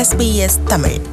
SBS Tamil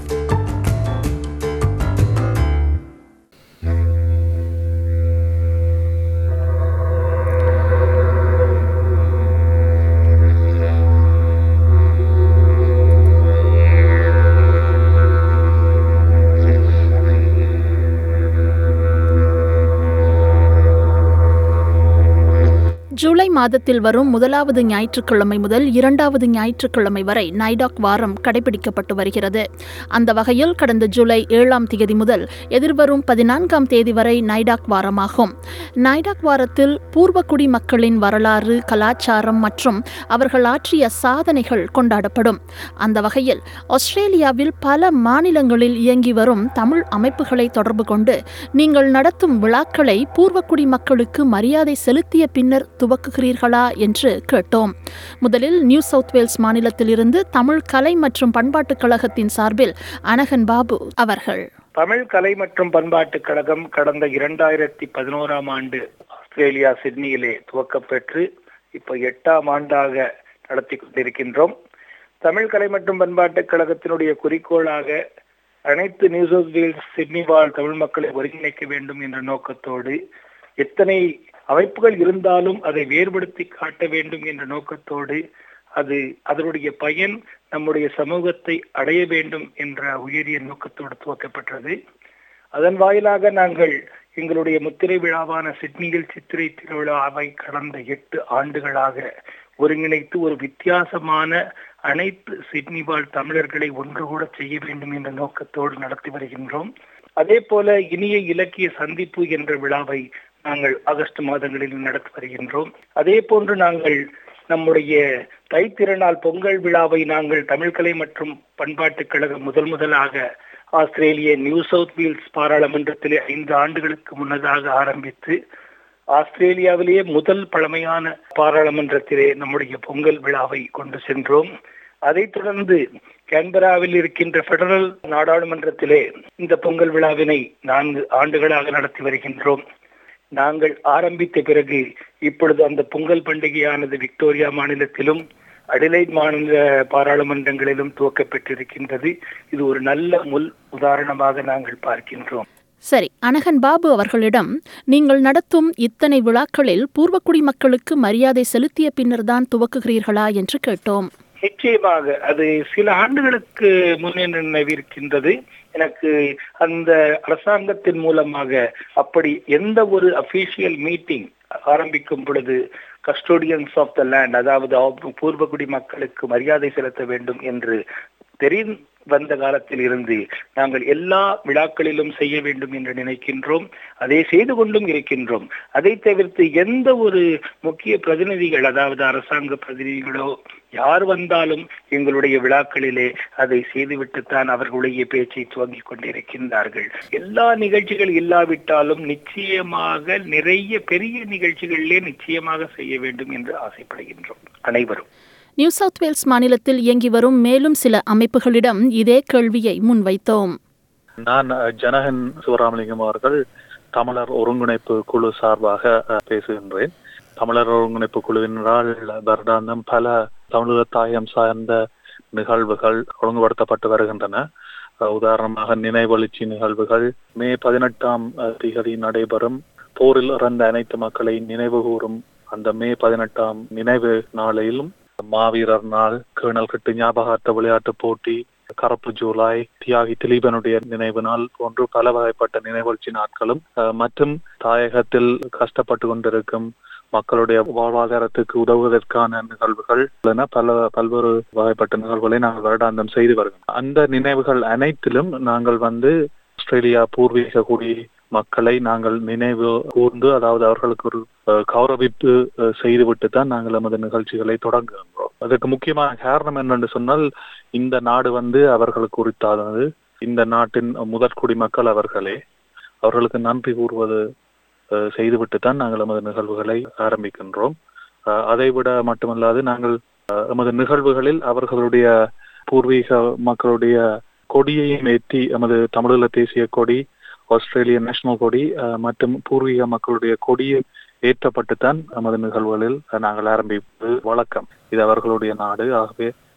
July மாதத்தில் வரும் முதலாவது ஞாயிற்றுக்கிழமை முதல் இரண்டாவது ஞாயிற்றுக்கிழமை வரை நைடாக் வாரம் கடைபிடிக்கப்பட்டு வருகிறது அந்த வகையில் கடந்த ஜூலை ஏழாம் தேதி முதல் எதிர்வரும் பதினான்காம் தேதி வரை நைடாக் வாரமாகும் நைடாக் வாரத்தில் பூர்வக்குடி மக்களின் வரலாறு கலாச்சாரம் மற்றும் அவர்கள் ஆற்றிய சாதனைகள் கொண்டாடப்படும் அந்த வகையில் ஆஸ்திரேலியாவில் பல மாநிலங்களில் இயங்கி வரும் தமிழ் அமைப்புகளை தொடர்பு கொண்டு நீங்கள் நடத்தும் விழாக்களை பூர்வக்குடி மக்களுக்கு மரியாதை செலுத்திய பின்னர் துவக்குகிறீர்களா என்று கேட்டோம் முதலில் நியூ சவுத் வேல்ஸ் மாநிலத்திலிருந்து தமிழ் கலை மற்றும் பண்பாட்டுக் கழகத்தின் சார்பில் அனகன் பாபு அவர்கள் தமிழ் கலை மற்றும் பண்பாட்டுக் கழகம் கடந்த இரண்டாயிரத்தி பதினோராம் ஆண்டு ஆஸ்திரேலியா சிட்னியிலே துவக்கப்பெற்று இப்போ எட்டாம் ஆண்டாக நடத்தி கொண்டிருக்கின்றோம் தமிழ் கலை மற்றும் பண்பாட்டுக் கழகத்தினுடைய குறிக்கோளாக அனைத்து நியூ சவுத் வேல்ஸ் சிட்னி வாழ் தமிழ் மக்களை ஒருங்கிணைக்க வேண்டும் என்ற நோக்கத்தோடு எத்தனை அமைப்புகள் இருந்தாலும் அதை வேறுபடுத்தி காட்ட வேண்டும் என்ற நோக்கத்தோடு அது அதனுடைய பயன் நம்முடைய சமூகத்தை அடைய வேண்டும் என்ற உயரிய நோக்கத்தோடு துவக்கப்பட்டது அதன் வாயிலாக நாங்கள் எங்களுடைய முத்திரை விழாவான சிட்னியில் சித்திரை திருவிழாவை கடந்த எட்டு ஆண்டுகளாக ஒருங்கிணைத்து ஒரு வித்தியாசமான அனைத்து சிட்னி வாழ் தமிழர்களை ஒன்று கூட செய்ய வேண்டும் என்ற நோக்கத்தோடு நடத்தி வருகின்றோம் அதே போல இனிய இலக்கிய சந்திப்பு என்ற விழாவை நாங்கள் ஆகஸ்ட் மாதங்களில் நடத்தி வருகின்றோம் அதே போன்று நாங்கள் நம்முடைய தைத்திருநாள் பொங்கல் விழாவை நாங்கள் தமிழ்கலை மற்றும் பண்பாட்டுக் கழகம் முதல் முதலாக ஆஸ்திரேலிய நியூ சவுத் வீல்ஸ் பாராளுமன்றத்திலே ஐந்து ஆண்டுகளுக்கு முன்னதாக ஆரம்பித்து ஆஸ்திரேலியாவிலேயே முதல் பழமையான பாராளுமன்றத்திலே நம்முடைய பொங்கல் விழாவை கொண்டு சென்றோம் அதைத் தொடர்ந்து கேன்பராவில் இருக்கின்ற பெடரல் நாடாளுமன்றத்திலே இந்த பொங்கல் விழாவினை நான்கு ஆண்டுகளாக நடத்தி வருகின்றோம் நாங்கள் ஆரம்பித்த பிறகு இப்பொழுது அந்த பொங்கல் பண்டிகையானது விக்டோரியா மாநிலத்திலும் அடிலைட் மாநில பாராளுமன்றங்களிலும் துவக்கப்பட்டிருக்கின்றது இது ஒரு நல்ல முல் உதாரணமாக நாங்கள் பார்க்கின்றோம் சரி அனகன் பாபு அவர்களிடம் நீங்கள் நடத்தும் இத்தனை விழாக்களில் பூர்வக்குடி மக்களுக்கு மரியாதை செலுத்திய பின்னர்தான் துவக்குகிறீர்களா என்று கேட்டோம் நிச்சயமாக அது சில ஆண்டுகளுக்கு முன்னே நினைவிருக்கின்றது எனக்கு அந்த அரசாங்கத்தின் மூலமாக அப்படி எந்த ஒரு அபிஷியல் மீட்டிங் ஆரம்பிக்கும் பொழுது கஸ்டோடியன்ஸ் ஆஃப் த லேண்ட் அதாவது பூர்வகுடி மக்களுக்கு மரியாதை செலுத்த வேண்டும் என்று தெரி வந்த காலத்தில் இருந்து நாங்கள் எல்லா விழாக்களிலும் செய்ய வேண்டும் என்று நினைக்கின்றோம் அதை செய்து கொண்டும் இருக்கின்றோம் அதை தவிர்த்து எந்த ஒரு முக்கிய பிரதிநிதிகள் அதாவது அரசாங்க பிரதிநிதிகளோ யார் வந்தாலும் எங்களுடைய விழாக்களிலே அதை செய்துவிட்டுத்தான் அவர்களுடைய பேச்சை துவங்கிக் கொண்டிருக்கின்றார்கள் எல்லா நிகழ்ச்சிகள் இல்லாவிட்டாலும் நிச்சயமாக நிறைய பெரிய நிகழ்ச்சிகளிலே நிச்சயமாக செய்ய வேண்டும் என்று ஆசைப்படுகின்றோம் அனைவரும் நியூ சவுத் வேல்ஸ் மாநிலத்தில் இயங்கி வரும் மேலும் சில அமைப்புகளிடம் இதே கேள்வியை முன்வைத்தோம் நான் ஜனகன் சிவராமலிங்கம் அவர்கள் தமிழர் ஒருங்கிணைப்பு குழு சார்பாக பேசுகின்றேன் தமிழர் ஒருங்கிணைப்பு குழுவினரால் வருடாந்தம் பல தமிழக தாயம் சார்ந்த நிகழ்வுகள் ஒழுங்குபடுத்தப்பட்டு வருகின்றன உதாரணமாக நினைவெழுச்சி நிகழ்வுகள் மே பதினெட்டாம் திகதி நடைபெறும் போரில் இறந்த அனைத்து மக்களை நினைவு கூறும் அந்த மே பதினெட்டாம் நினைவு நாளிலும் மாவீரர் நாள் கேணல் கட்டு ஞாபகார்த்த விளையாட்டு போட்டி கரப்பு ஜூலை தியாகி திலீபனுடைய நினைவு நாள் போன்று பல வகைப்பட்ட நினைவழ்ச்சி நாட்களும் மற்றும் தாயகத்தில் கஷ்டப்பட்டு கொண்டிருக்கும் மக்களுடைய வாழ்வாதாரத்துக்கு உதவுவதற்கான நிகழ்வுகள் என பல பல்வேறு வகைப்பட்ட நிகழ்வுகளை நாங்கள் வருடாந்தம் செய்து வருகிறோம் அந்த நினைவுகள் அனைத்திலும் நாங்கள் வந்து ஆஸ்திரேலியா பூர்வீக குடி மக்களை நாங்கள் நினைவு கூர்ந்து அதாவது அவர்களுக்கு ஒரு கௌரவிப்பு செய்துவிட்டு தான் நாங்கள் நமது நிகழ்ச்சிகளை தொடங்குகின்றோம் அதற்கு முக்கியமான காரணம் என்னென்று சொன்னால் இந்த நாடு வந்து அவர்களுக்கு உரித்தானது இந்த நாட்டின் முதற்குடி மக்கள் அவர்களே அவர்களுக்கு நன்றி கூறுவது செய்துவிட்டு தான் நாங்கள் நமது நிகழ்வுகளை ஆரம்பிக்கின்றோம் அதை விட மட்டுமல்லாது நாங்கள் எமது நிகழ்வுகளில் அவர்களுடைய பூர்வீக மக்களுடைய கொடியையும் ஏற்றி எமது தமிழீழ தேசிய கொடி ஆஸ்திரேலிய நேஷனல் கொடி மற்றும் பூர்வீக மக்களுடைய கொடியும் ஏற்றப்பட்டுத்தான் நமது நிகழ்வுகளில் நாங்கள் ஆரம்பிப்பது வழக்கம் இது அவர்களுடைய நாடு ஆகவே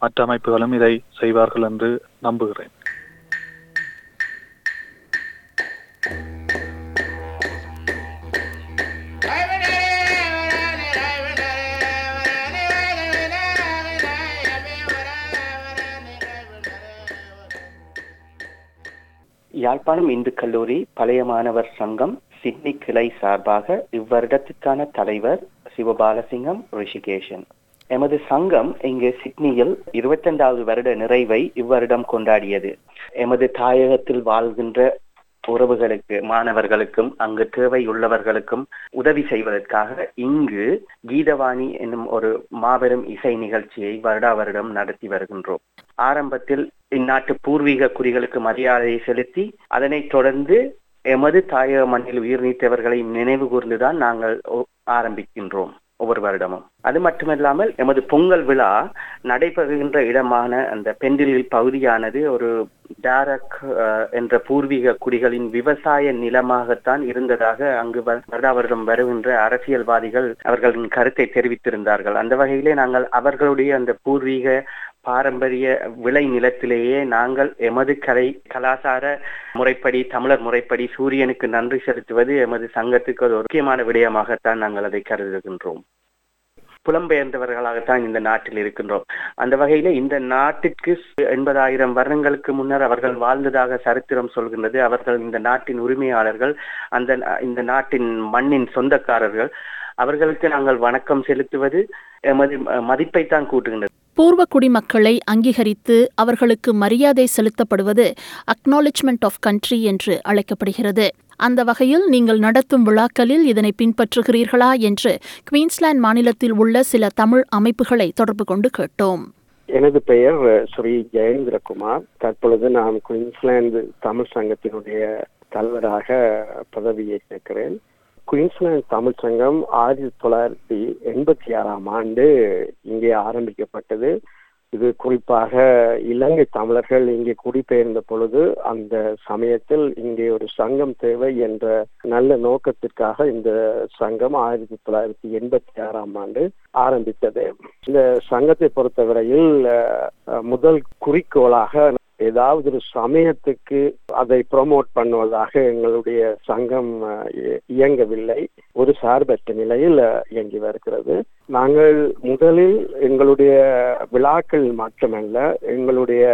மற்ற அமைப்புகளும் இதை செய்வார்கள் என்று நம்புகிறேன் யாழ்ப்பாணம் இந்து கல்லூரி பழைய மாணவர் சங்கம் சிட்னி கிளை சார்பாக இவ்வருடத்திற்கான தலைவர் சிவபாலசிங்கம் ரிஷிகேஷன் எமது சங்கம் இங்கு சிட்னியில் இருபத்தைந்தாவது வருட நிறைவை இவ்வருடம் கொண்டாடியது எமது தாயகத்தில் வாழ்கின்ற உறவுகளுக்கு மாணவர்களுக்கும் அங்கு தேவையுள்ளவர்களுக்கும் உதவி செய்வதற்காக இங்கு கீதவாணி என்னும் ஒரு மாபெரும் இசை நிகழ்ச்சியை வருடா வருடம் நடத்தி வருகின்றோம் ஆரம்பத்தில் இந்நாட்டு பூர்வீக குறிகளுக்கு மரியாதை செலுத்தி அதனைத் தொடர்ந்து எமது தாயக மண்ணில் உயிர் நீத்தவர்களை நினைவு கூர்ந்துதான் நாங்கள் ஆரம்பிக்கின்றோம் ஒவ்வொரு வருடமும் அது மட்டுமல்லாமல் எமது பொங்கல் விழா நடைபெறுகின்ற இடமான அந்த பெண்டிலில் பகுதியானது ஒரு டாரக் என்ற பூர்வீக குடிகளின் விவசாய நிலமாகத்தான் இருந்ததாக அங்கு வருடா வருடம் வருகின்ற அரசியல்வாதிகள் அவர்களின் கருத்தை தெரிவித்திருந்தார்கள் அந்த வகையிலே நாங்கள் அவர்களுடைய அந்த பூர்வீக பாரம்பரிய விளை நிலத்திலேயே நாங்கள் எமது கலை கலாச்சார முறைப்படி தமிழர் முறைப்படி சூரியனுக்கு நன்றி செலுத்துவது எமது சங்கத்துக்கு ஒரு முக்கியமான விடயமாகத்தான் நாங்கள் அதை கருதுகின்றோம் புலம்பெயர்ந்தவர்களாகத்தான் இந்த நாட்டில் இருக்கின்றோம் அந்த வகையில இந்த நாட்டிற்கு எண்பதாயிரம் வருடங்களுக்கு முன்னர் அவர்கள் வாழ்ந்ததாக சரித்திரம் சொல்கின்றது அவர்கள் இந்த நாட்டின் உரிமையாளர்கள் அந்த இந்த நாட்டின் மண்ணின் சொந்தக்காரர்கள் அவர்களுக்கு நாங்கள் வணக்கம் செலுத்துவது எமது மதிப்பை தான் கூட்டுகின்றது பூர்வ குடிமக்களை அங்கீகரித்து அவர்களுக்கு மரியாதை செலுத்தப்படுவது அக்னாலஜ்மெண்ட் ஆஃப் கண்ட்ரி என்று அழைக்கப்படுகிறது அந்த வகையில் நீங்கள் நடத்தும் விழாக்களில் இதனை பின்பற்றுகிறீர்களா என்று குவீன்ஸ்லாந்து மாநிலத்தில் உள்ள சில தமிழ் அமைப்புகளை தொடர்பு கொண்டு கேட்டோம் எனது பெயர் ஸ்ரீ ஜெயேந்திரகுமார் தற்பொழுது நான் குயின்ஸ்லாந்து தமிழ் சங்கத்தினுடைய தலைவராக பதவியேற்றிருக்கிறேன் குயின்ஸ்லாந்து தமிழ் சங்கம் ஆயிரத்தி தொள்ளாயிரத்தி எண்பத்தி ஆறாம் ஆண்டு இங்கே ஆரம்பிக்கப்பட்டது இது குறிப்பாக இலங்கை தமிழர்கள் இங்கே குடிபெயர்ந்த பொழுது அந்த சமயத்தில் இங்கே ஒரு சங்கம் தேவை என்ற நல்ல நோக்கத்திற்காக இந்த சங்கம் ஆயிரத்தி தொள்ளாயிரத்தி எண்பத்தி ஆறாம் ஆண்டு ஆரம்பித்தது இந்த சங்கத்தை பொறுத்தவரையில் முதல் குறிக்கோளாக ஏதாவது ஒரு சமயத்துக்கு அதை ப்ரொமோட் பண்ணுவதாக எங்களுடைய சங்கம் இயங்கவில்லை ஒரு சார்பற்ற நிலையில் இயங்கி வருகிறது நாங்கள் முதலில் எங்களுடைய விழாக்கள் மட்டுமல்ல எங்களுடைய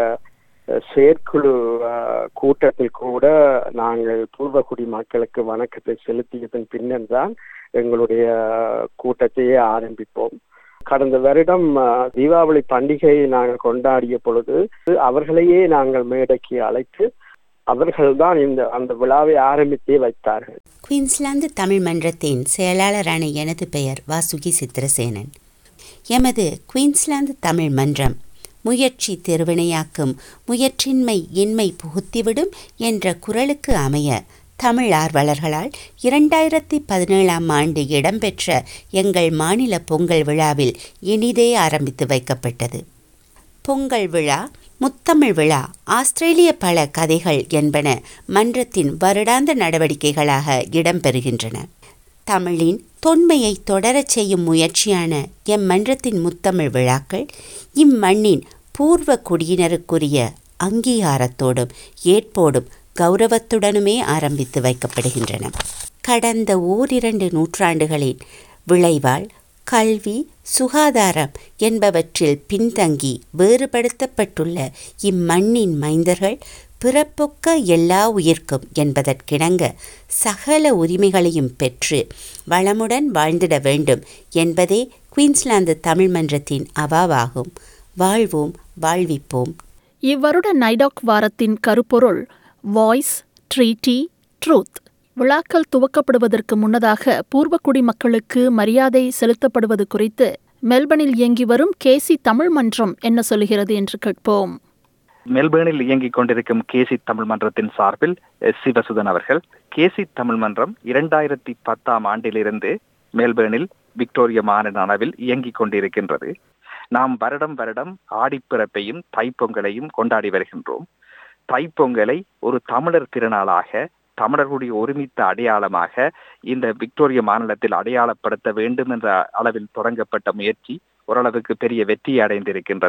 செயற்குழு கூட்டத்தில் கூட நாங்கள் பூர்வகுடி மக்களுக்கு வணக்கத்தை செலுத்தியதன் பின்னர் தான் எங்களுடைய கூட்டத்தையே ஆரம்பிப்போம் கடந்த வருடம் தீபாவளி பண்டிகையை நாங்கள் கொண்டாடிய பொழுது அவர்களையே நாங்கள் மேடைக்கு அழைத்து அவர்கள்தான் இந்த அந்த விழாவை ஆரம்பித்தே வைத்தார்கள் குயின்ஸ்லாந்து தமிழ் மன்றத்தின் செயலாளரான எனது பெயர் வாசுகி சித்திரசேனன் எமது குயின்ஸ்லாந்து தமிழ் மன்றம் முயற்சி திருவினையாக்கும் முயற்சின்மை இன்மை புகுத்திவிடும் என்ற குரலுக்கு அமைய தமிழ் ஆர்வலர்களால் இரண்டாயிரத்தி பதினேழாம் ஆண்டு இடம்பெற்ற எங்கள் மாநில பொங்கல் விழாவில் இனிதே ஆரம்பித்து வைக்கப்பட்டது பொங்கல் விழா முத்தமிழ் விழா ஆஸ்திரேலிய பல கதைகள் என்பன மன்றத்தின் வருடாந்த நடவடிக்கைகளாக இடம்பெறுகின்றன தமிழின் தொன்மையை தொடரச் செய்யும் முயற்சியான எம் மன்றத்தின் முத்தமிழ் விழாக்கள் இம்மண்ணின் பூர்வ குடியினருக்குரிய அங்கீகாரத்தோடும் ஏற்போடும் கௌரவத்துடனுமே ஆரம்பித்து வைக்கப்படுகின்றன கடந்த ஓரிரண்டு நூற்றாண்டுகளின் விளைவால் கல்வி சுகாதாரம் என்பவற்றில் பின்தங்கி வேறுபடுத்தப்பட்டுள்ள இம்மண்ணின் மைந்தர்கள் பிறப்பொக்க எல்லா உயிர்க்கும் என்பதற்கிணங்க சகல உரிமைகளையும் பெற்று வளமுடன் வாழ்ந்திட வேண்டும் என்பதே குயின்ஸ்லாந்து தமிழ் மன்றத்தின் அவாவாகும் வாழ்வோம் வாழ்விப்போம் இவ்வருட நைடாக் வாரத்தின் கருப்பொருள் வாய்ஸ் ட்ரீட்டி ட்ரூத் விழாக்கள் துவக்கப்படுவதற்கு முன்னதாக பூர்வக்குடி மக்களுக்கு மரியாதை செலுத்தப்படுவது குறித்து மெல்பர்னில் இயங்கி வரும் கேசி தமிழ் மன்றம் என்ன சொல்கிறது என்று கேட்போம் மெல்பேர்னில் இயங்கிக் கொண்டிருக்கும் கேசி தமிழ் மன்றத்தின் சார்பில் சிவசுதன் அவர்கள் கேசி தமிழ் மன்றம் இரண்டாயிரத்தி பத்தாம் ஆண்டிலிருந்து மெல்பேர்னில் விக்டோரிய மாநில அளவில் இயங்கிக் கொண்டிருக்கின்றது நாம் வருடம் வருடம் ஆடிப்பிறப்பையும் தைப்பொங்கலையும் கொண்டாடி வருகின்றோம் தைப்பொங்கலை ஒரு தமிழர் திருநாளாக தமிழர்களுடைய ஒருமித்த அடையாளமாக இந்த விக்டோரிய மாநிலத்தில் அடையாளப்படுத்த வேண்டும் என்ற அளவில் தொடங்கப்பட்ட முயற்சி ஓரளவுக்கு பெரிய வெற்றியை அடைந்திருக்கின்றது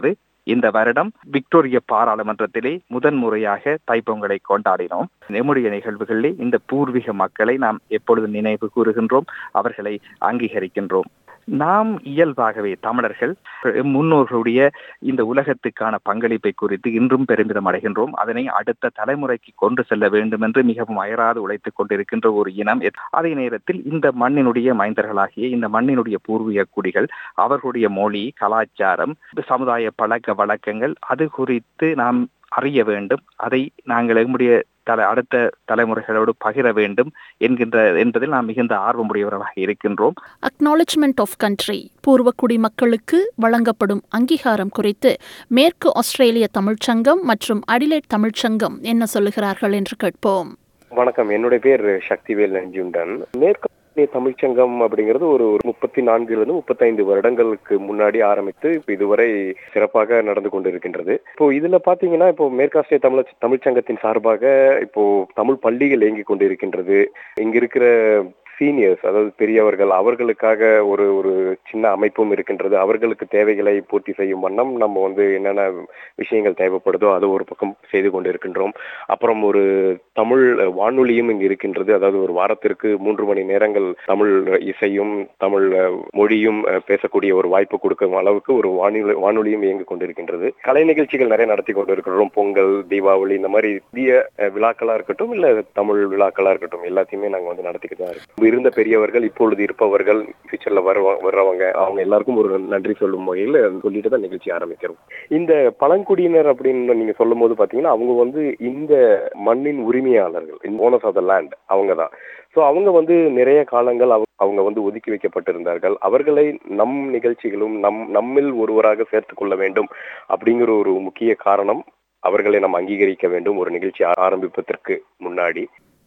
இந்த வருடம் விக்டோரிய பாராளுமன்றத்திலே முதன்முறையாக தைப்பொங்கலை கொண்டாடினோம் நம்முடைய நிகழ்வுகளிலே இந்த பூர்வீக மக்களை நாம் எப்பொழுது நினைவு கூறுகின்றோம் அவர்களை அங்கீகரிக்கின்றோம் நாம் இயல்பாகவே தமிழர்கள் முன்னோர்களுடைய இந்த உலகத்துக்கான பங்களிப்பை குறித்து இன்றும் பெருமிதம் அடைகின்றோம் அதனை அடுத்த தலைமுறைக்கு கொண்டு செல்ல வேண்டும் என்று மிகவும் அயராது உழைத்துக் கொண்டிருக்கின்ற ஒரு இனம் அதே நேரத்தில் இந்த மண்ணினுடைய மைந்தர்களாகிய இந்த மண்ணினுடைய பூர்வீக குடிகள் அவர்களுடைய மொழி கலாச்சாரம் சமுதாய பழக்க வழக்கங்கள் அது குறித்து நாம் அறிய வேண்டும் அதை நாங்கள் எம்முடைய தலை அடுத்த தலைமுறைகளோடு பகிர வேண்டும் என்கின்ற என்பதில் நாம் மிகுந்த ஆர்வமுடையவர்களாக இருக்கின்றோம் அக்னாலஜ்மெண்ட் ஆஃப் கண்ட்ரி பூர்வக்குடி மக்களுக்கு வழங்கப்படும் அங்கீகாரம் குறித்து மேற்கு ஆஸ்திரேலிய தமிழ்ச்சங்கம் மற்றும் அடிலேட் தமிழ்ச்சங்கம் என்ன சொல்லுகிறார்கள் என்று கேட்போம் வணக்கம் என்னுடைய பேர் சக்திவேல் நஞ்சுண்டன் மேற்கு தமிழ்ச்சங்கம் அப்படிங்கிறது ஒரு ஒரு முப்பத்தி நான்குல இருந்து முப்பத்தைந்து வருடங்களுக்கு முன்னாடி ஆரம்பித்து இப்போ இதுவரை சிறப்பாக நடந்து கொண்டிருக்கின்றது இப்போ இதுல பாத்தீங்கன்னா இப்போ மேற்காசிய தமிழ் தமிழ்ச்சங்கத்தின் சார்பாக இப்போ தமிழ் பள்ளிகள் இயங்கி கொண்டிருக்கின்றது இங்க இருக்கிற சீனியர்ஸ் அதாவது பெரியவர்கள் அவர்களுக்காக ஒரு ஒரு சின்ன அமைப்பும் இருக்கின்றது அவர்களுக்கு தேவைகளை பூர்த்தி செய்யும் வண்ணம் நம்ம வந்து என்னென்ன விஷயங்கள் தேவைப்படுதோ அது ஒரு பக்கம் செய்து கொண்டிருக்கின்றோம் அப்புறம் ஒரு தமிழ் வானொலியும் இங்கு இருக்கின்றது அதாவது ஒரு வாரத்திற்கு மூன்று மணி நேரங்கள் தமிழ் இசையும் தமிழ் மொழியும் பேசக்கூடிய ஒரு வாய்ப்பு கொடுக்கும் அளவுக்கு ஒரு வானொலி வானொலியும் இயங்கி கொண்டிருக்கின்றது கலை நிகழ்ச்சிகள் நிறைய நடத்தி கொண்டிருக்கிறோம் பொங்கல் தீபாவளி இந்த மாதிரி இந்திய விழாக்களா இருக்கட்டும் இல்ல தமிழ் விழாக்களா இருக்கட்டும் எல்லாத்தையுமே நாங்க வந்து நடத்திக்கிட்டு தான் இருக்கோம் இருந்த பெரியவர்கள் இப்பொழுது இருப்பவர்கள் ஃபியூச்சர்ல வருவாங்க வர்றவங்க அவங்க எல்லாருக்கும் ஒரு நன்றி சொல்லும் வகையில் சொல்லிட்டு தான் நிகழ்ச்சி ஆரம்பிக்கிறோம் இந்த பழங்குடியினர் அப்படின்னு நீங்க சொல்லும் போது பாத்தீங்கன்னா அவங்க வந்து இந்த மண்ணின் உரிமையாளர்கள் ஓனர்ஸ் ஆஃப் த லேண்ட் அவங்க தான் ஸோ அவங்க வந்து நிறைய காலங்கள் அவங்க வந்து ஒதுக்கி வைக்கப்பட்டிருந்தார்கள் அவர்களை நம் நிகழ்ச்சிகளும் நம் நம்மில் ஒருவராக சேர்த்து கொள்ள வேண்டும் அப்படிங்கிற ஒரு முக்கிய காரணம் அவர்களை நாம் அங்கீகரிக்க வேண்டும் ஒரு நிகழ்ச்சி ஆரம்பிப்பதற்கு முன்னாடி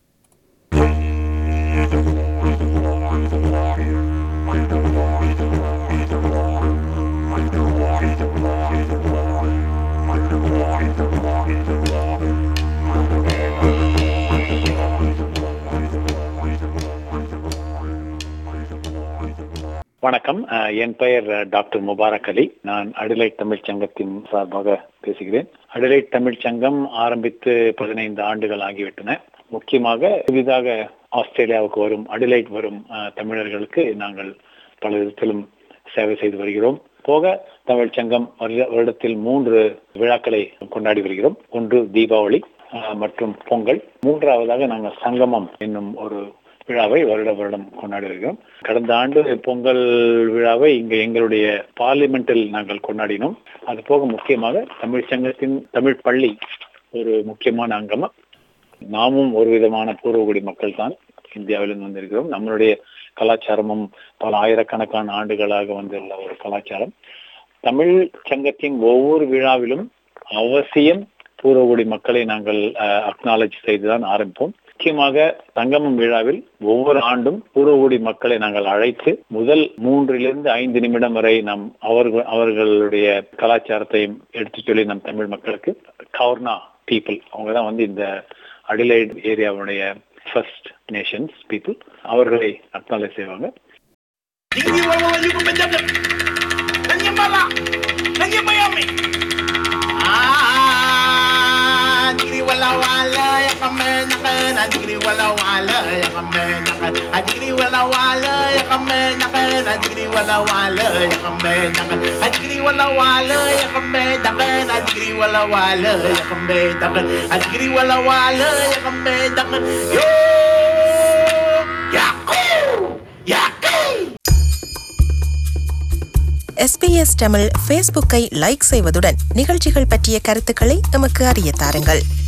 வணக்கம் என் பெயர் டாக்டர் முபாரக் அலி நான் அடிலைட் தமிழ் சங்கத்தின் சார்பாக பேசுகிறேன் அடிலைட் தமிழ் சங்கம் ஆரம்பித்து பதினைந்து ஆண்டுகள் ஆகிவிட்டன முக்கியமாக புதிதாக ஆஸ்திரேலியாவுக்கு வரும் அடிலைட் வரும் தமிழர்களுக்கு நாங்கள் பல விதத்திலும் சேவை செய்து வருகிறோம் போக தமிழ் சங்கம் வருடத்தில் மூன்று விழாக்களை கொண்டாடி வருகிறோம் ஒன்று தீபாவளி மற்றும் பொங்கல் மூன்றாவதாக நாங்கள் சங்கமம் என்னும் ஒரு விழாவை வருட வருடம் கொண்டாடி வருகிறோம் கடந்த ஆண்டு பொங்கல் விழாவை இங்க எங்களுடைய பார்லிமெண்டில் நாங்கள் கொண்டாடினோம் அது போக முக்கியமாக தமிழ் சங்கத்தின் தமிழ் பள்ளி ஒரு முக்கியமான அங்கமா நாமும் ஒரு விதமான பூர்வகுடி மக்கள் தான் இந்தியாவிலிருந்து வந்திருக்கிறோம் நம்மளுடைய கலாச்சாரமும் பல ஆயிரக்கணக்கான ஆண்டுகளாக வந்துள்ள ஒரு கலாச்சாரம் தமிழ் சங்கத்தின் ஒவ்வொரு விழாவிலும் அவசியம் பூர்வகுடி மக்களை நாங்கள் அக்னாலஜ் செய்துதான் ஆரம்பிப்போம் முக்கியமாக சங்கமம் விழாவில் ஒவ்வொரு ஆண்டும் பூர்வகுடி மக்களை நாங்கள் அழைத்து முதல் மூன்றிலிருந்து ஐந்து நிமிடம் வரை நம் அவர்கள் அவர்களுடைய கலாச்சாரத்தையும் எடுத்து சொல்லி நம் தமிழ் மக்களுக்கு கவர்னா பீப்புள் அவங்க தான் வந்து இந்த அடிலைட் ஏரியாவுடைய ஃபர்ஸ்ட் நேஷன்ஸ் பீப்புள் அவர்களை அக்னாலேஜ் செய்வாங்க wala wala ya kame nakan adigri wala wala ya kame nakan adigri wala wala ya kame nakan adigri wala wala ya kame nakan adigri wala wala ya kame nakan adigri wala wala ya kame nakan adigri wala wala ya kame nakan yo yako yako SBS Tamil ஃபேஸ்புக்கை like செய்வதுடன் நிகழ்ச்சிகள் பற்றிய கருத்துக்களை எமக்கு அறிய தாருங்கள்